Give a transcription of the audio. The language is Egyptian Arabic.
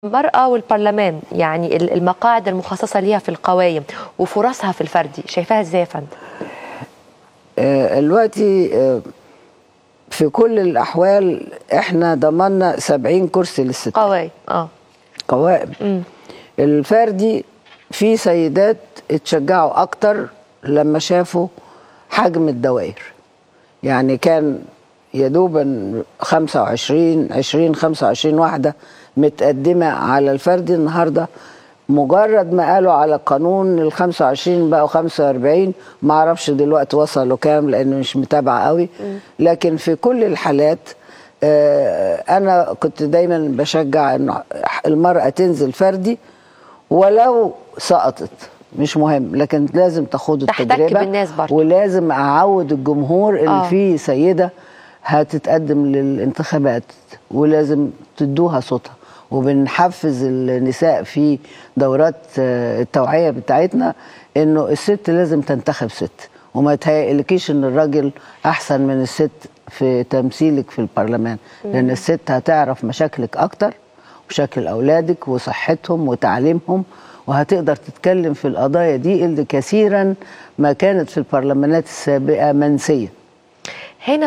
المرأة والبرلمان يعني ال- المقاعد المخصصة ليها في القوائم وفرصها في الفردي شايفاها ازاي يا فندم؟ آه، دلوقتي آه، في كل الأحوال احنا ضمننا 70 كرسي للستات قوائم اه قوائم مم. الفردي في سيدات اتشجعوا أكتر لما شافوا حجم الدوائر يعني كان يدوبا 25 20 25 واحدة متقدمة على الفردي النهاردة مجرد ما قالوا على قانون ال 25 بقوا 45 ما اعرفش دلوقتي وصلوا كام لانه مش متابعه قوي لكن في كل الحالات آه، انا كنت دايما بشجع ان المراه تنزل فردي ولو سقطت مش مهم لكن لازم تاخد تحتك التجربه بالناس برضه. ولازم اعود الجمهور ان آه. في سيده هتتقدم للانتخابات ولازم تدوها صوتها وبنحفز النساء في دورات آه، التوعيه بتاعتنا انه الست لازم تنتخب ست وما يتهيألكيش ان الراجل احسن من الست في تمثيلك في البرلمان لان الست هتعرف مشاكلك اكتر وشكل اولادك وصحتهم وتعليمهم وهتقدر تتكلم في القضايا دي اللي كثيرا ما كانت في البرلمانات السابقه منسيه